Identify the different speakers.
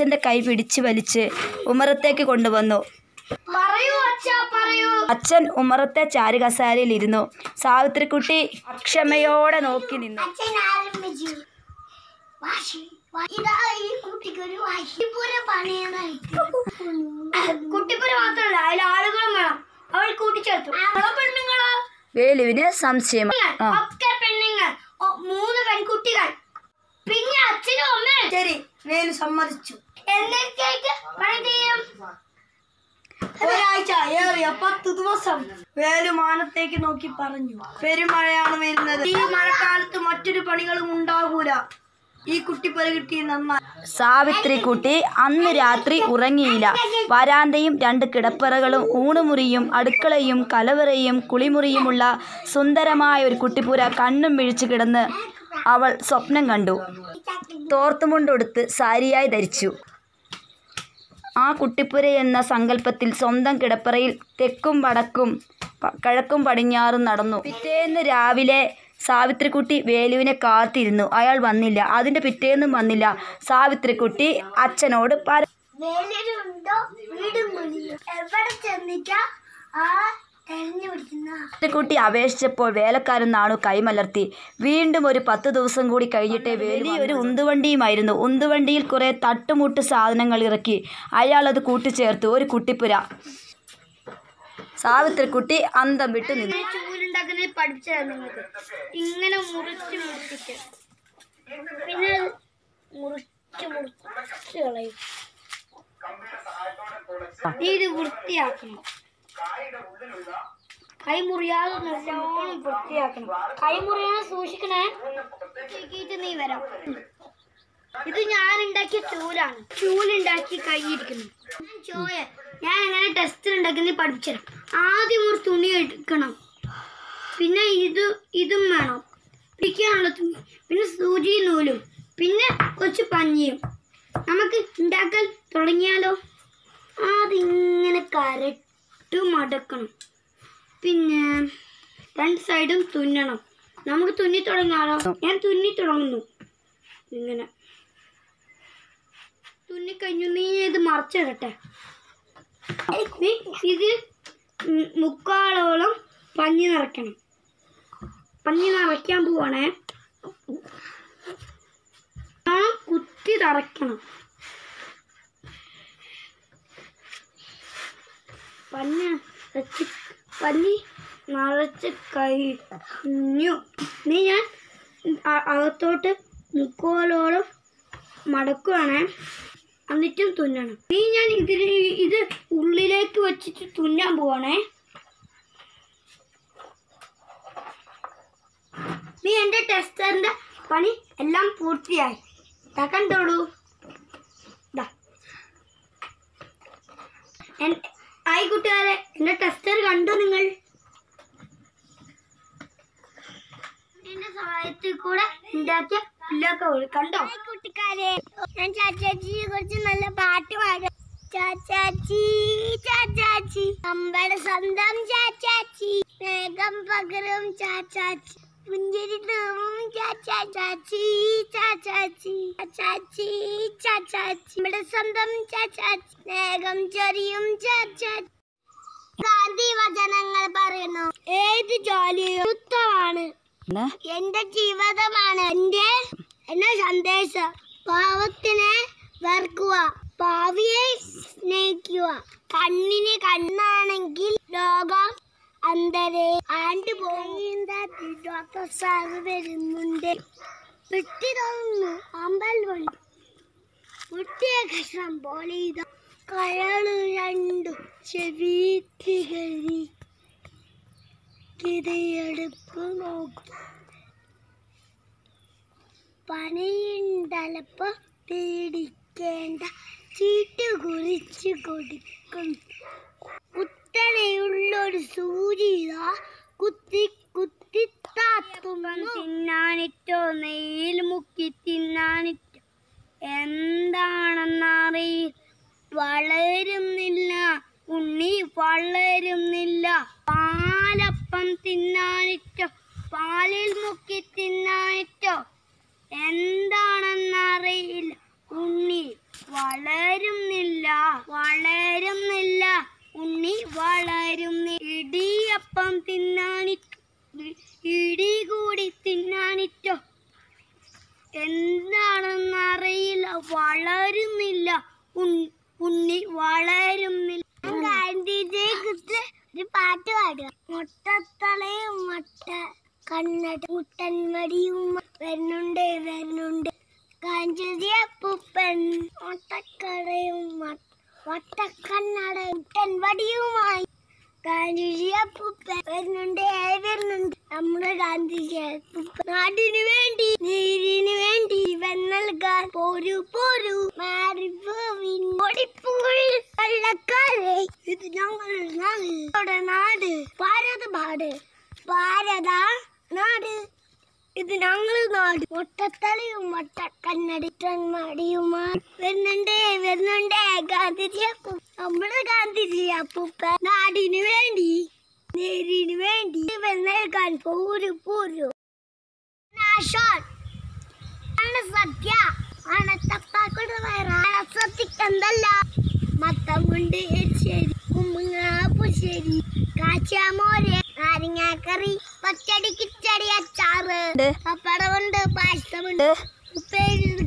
Speaker 1: അച്ഛൻ്റെ കൈ പിടിച്ചു വലിച്ച് ഉമ്മറത്തേക്ക് കൊണ്ടുവന്നു
Speaker 2: പറയൂ അച്ഛാ പറയൂ
Speaker 1: അച്ഛൻ ഉമ്മറത്തെ ചാരുകസാരയിൽ ഇരുന്നു സാവിത്രിക്കുട്ടി അക്ഷമയോടെ നോക്കി നിന്നു
Speaker 2: അച്ഛൻ ആരംഭിച്ചു വാശി വാ- ഇതാ ഈ കുട്ടിക്കൊരു വാശിപ്പുര പണിയാനായിട്ട് കുട്ടിപ്പുര മാത്രമല്ല അതിൽ ആളുകളും വേണം അവൾ കൂട്ടിച്ചേർത്തു ആ പെണ്ണുങ്ങളോ
Speaker 1: വേലുവിന് സംശയം ആ
Speaker 2: ഒക്കെ പെണ്ണുങ്ങൾ ഓ, മൂന്ന് പെൺകുട്ടികൾ പിന്നെ അച്ഛനും അമ്മയും ശരി വേലു സമ്മതിച്ചു എന്നേക്ക് പണി തീരും ഒരാഴ്ച ഏറിയ പത്ത് ദിവസം വേലു മാനത്തേക്ക് നോക്കി പറഞ്ഞു പെരുമഴയാണ് വരുന്നത് ഈ മഴക്കാലത്ത് മറ്റൊരു പണികളും ഉണ്ടാകൂല ഈ കുട്ടിപ്പുര കിട്ടി നന്നായി
Speaker 1: സാവിത്രിക്കുട്ടി അന്ന് രാത്രി ഉറങ്ങിയില്ല വരാന്തയും രണ്ട് കിടപ്പറകളും ഊണുമുറിയും അടുക്കളയും കലവറയും കുളിമുറിയുമുള്ള സുന്ദരമായ ഒരു കുട്ടിപ്പുര കണ്ണും മിഴിച്ചു കിടന്ന് അവൾ സ്വപ്നം കണ്ടു തോർത്തുമുണ്ടൊടുത്ത് സാരിയായി ധരിച്ചു ആ കുട്ടിപ്പുര എന്ന സങ്കല്പത്തിൽ സ്വന്തം കിടപ്പറയിൽ തെക്കും വടക്കും പ- കിഴക്കും പടിഞ്ഞാറും നടന്നു പിറ്റേന്ന് രാവിലെ സാവിത്രിക്കുട്ടി വേലുവിനെ കാത്തിരുന്നു അയാൾ വന്നില്ല അതിൻ്റെ പിറ്റേന്നും വന്നില്ല സാവിത്രിക്കുട്ടി അച്ഛനോട് പര
Speaker 2: വേലരുണ്ടോ വീടും വിളിയോ എവിടെ ചെന്നിട്ടാ ആ തെരഞ്ഞു പിടിക്കുന്ന
Speaker 1: കുട്ടി അപേക്ഷിച്ചപ്പോൾ വേലക്കാരൻ നാണു കൈമലർത്തി വീണ്ടും ഒരു പത്ത് ദിവസം കൂടി കഴിഞ്ഞിട്ടേ വേലി ഒരു ഉന്തുവണ്ടിയുമായിരുന്നു ഉന്തുവണ്ടിയിൽ കുറെ തട്ടുമുട്ട് സാധനങ്ങൾ ഇറക്കി അയാൾ അത് കൂട്ടിച്ചേർത്തു ഒരു കുട്ടിപ്പുര സാവിത്രിക്കുട്ടി അന്തം വിട്ടു നിന്നു
Speaker 2: ചൂലുണ്ടാക്കുന്നത് പഠിപ്പിച്ചതാണ് നിങ്ങൾക്ക് ഇങ്ങനെ മുറിച്ച് മുറിച്ചിട്ട് പിന്നെ അത് മുറിച്ച് മുറിച്ച് കളയും നീ ഇത് വൃത്തിയാക്കണം കൈ മുറിയാതെ നല്ലോണം വൃത്തിയാക്കണം കൈ മുറിയാതെ സൂക്ഷിക്കണേ വൃത്തിയാക്കിയിട്ട് നീ വരാം ഇത് ഞാൻ ഉണ്ടാക്കിയ ചൂലാണ് ചൂലുണ്ടാക്കി കൈയിരിക്കുന്നു ചോയ ഞാൻ എങ്ങനെ ടെസ്റ്റ് ഉണ്ടാക്കുന്നത് പഠിപ്പിച്ചുതരാം ആദ്യം ഒരു തുണി എടുക്കണം പിന്നെ ഇത് ഇതും വേണം പിടിക്കാനുള്ള തുണി പിന്നെ സൂചി നൂലും പിന്നെ കുറച്ച് പഞ്ഞിയും നമുക്ക് ഉണ്ടാക്കാൻ തുടങ്ങിയാലോ ആദ്യം ഇങ്ങനെ കരട്ട് മടക്കണം പിന്നെ രണ്ട് സൈഡും തുന്നണം നമുക്ക് തുന്നി തുടങ്ങാലോ ഞാൻ തുന്നി തുടങ്ങുന്നു ഇങ്ങനെ തുന്നി കഴിഞ്ഞു നീ ഇത് മറച്ചിടട്ടെ നീ ഇത് ഉം മുക്കാളോളം പഞ്ഞി നിറയ്ക്കണം പഞ്ഞി നിറയ്ക്കാൻ പോവാണേ ആ കുത്തി തറയ്ക്കണം പഞ്ഞ വെച്ച് പഞ്ഞി നിറച്ച് കഴിഞ്ഞു നീ ഞാൻ അ- അകത്തോട്ട് മുക്കോലോളം മടക്കുവാണേ എന്നിട്ടും തുന്നണം നീ ഞാൻ ഇതിൽ ഇത് ഉള്ളിലേക്ക് വെച്ചിട്ട് തുന്നാൻ പോവാണേ നീ എൻ്റെ ടെസ്റ്ററിൻ്റെ പണി എല്ലാം പൂർത്തിയായി ദാ കണ്ടോളൂ ദാ. എൻ- ആയി കൂട്ടുകാരെ എൻ്റെ ടെസ്റ്റർ കണ്ടു നിങ്ങൾ എന്റെ സഹായത്തിൽ കൂടെ ഉണ്ടാക്കിയ പുല്ലൊക്കെ ഉള്ളു. കണ്ടോ കുട്ടിക്കാരെ ഞാൻ ചാച്ചാച്ചിയെ കുറിച്ച് നല്ല പാട്ട് പാടും ചാച്ചാച്ചി ചാച്ചാച്ചി അമ്പടെ സ്വന്തം ചാച്ചാച്ചി വേഗം പകരും ചാച്ചാച്ചി പുഞ്ചിരി തൂവും ചാച്ചാച്ചാച്ചി ചാച്ചാച്ചി ചാച്ചാച്ചി ചാച്ചാച്ചി നമ്മുടെ സ്വന്തം ചാച്ചാച്ചി വേഗം ചൊരിയും ചാച്ചാച്ചി ഗാന്ധി വചനങ്ങൾ പറയുന്നു ഏത് ജോലിയും ഉത്തമാണ്
Speaker 1: എന്ന്
Speaker 2: എന്റെ ജീവിതമാണ് എന്റെ എന്റെ സന്ദേശം പാവത്തിനെ വെറുക്കുക പാവിയെ സ്നേഹിക്കുക കണ്ണിന് കണ്ണാണെങ്കിൽ ലോകം അന്തരെ ആണ്ട് പോകുന്ന ഡോക്ടർ സാറ് വരുന്നുണ്ട് വെട്ടി തോന്നുന്നു അമ്പൽ വഴി വെട്ടിയ കഷ്ണം പോലെ ഇതാ കയള് രണ്ടു ചെവി തികഴി കിതയെടുപ്പ് നോക്കും പണിയുണ്ടലപ്പോ പേടിക്കേണ്ട ചീട്ട് കുറിച്ച് കൊടുക്കും കുത്തനെയുള്ളൊരു സൂചിത കുത്തി കുത്തി താത്തുന്നു തിന്നാനിട്ടോ നെയ്യിൽ മുക്കി തിന്നാനിട്ടോ എന്താണെന്നറിയ വളരുന്നില്ല ഉണ്ണി വളരുന്നില്ല പാലപ്പം തിന്നാനിട്ടോ പാലിൽ മുക്കി തിന്നാനിട്ടോ എന്താണെന്നറിയില്ല ഉണ്ണി വളരുന്നില്ല വളരുന്നില്ല ഉണ്ണി വളരുന്നി ഇടിയപ്പം തിന്നാണി ഇടി കൂടി തിന്നാണിറ്റോ എന്താണെന്നറിയില്ല വളരുന്നില്ല ഉൺ- ഉണ്ണി വളരുന്നില്ല ഗാന്ധിജിയെ കുറിച്ച് ഒരു പാട്ട് പാടുക മുട്ടത്തലയും മുട്ട കണ്ണട മുട്ടൻമടിയും വരുന്നുണ്ട് വരുന്നുണ്ട് ഗാന്ധിജി അപ്പൂപ്പൻ മുട്ടക്കടയും വട്ടക്കണ്ണട മുട്ടൻവടിയുമായി ഗാന്ധിജി അപ്പൂപ്പൻ വരുന്നുണ്ട് വരുന്നുണ്ട് നമ്മുടെ ഗാന്ധിജി അപ്പൂപ്പൻ നാടിനു വേണ്ടി നീരിനു വേണ്ടി ഇവൻ നൽകാൻ പോരു പോരു മാറിപ്പോവിൻ ഓടിപ്പൂവിൽ വെള്ളക്കാരെ ഇത് ഞങ്ങൾ നാട് നാട് ഭാരത പാട് ഭാരത നാട് ഇത് ഞങ്ങൾ നാട് മുട്ടത്തലയും മുട്ടക്കണ്ണടിട്ടന്മാടിയുമായി വരുന്നുണ്ടേ വരുന്നുണ്ടേ ഗാന്ധിജി അപ്പൂ നമ്മുടെ ഗാന്ധിജി അപ്പൂപ്പ നാടിനു വേണ്ടി നേരിനു വേണ്ടി ഇവൻ നൽകാൻ പോരു പോരു നാശോൻ ആണ് സത്യ അണത്തപ്പാക്കൊണ്ട് സത്യക്കെന്തല്ല മത്തമുണ്ട് എരിശ്ശേരി കുമ്പുങ്ങ പുശ്ശേരി കാച്ചാമോര് നാരങ്ങാക്കറി പച്ചടി കിച്ചടി അച്ചാറ് പപ്പടമുണ്ട് പായസമുണ്ട് ഉപ്പേരി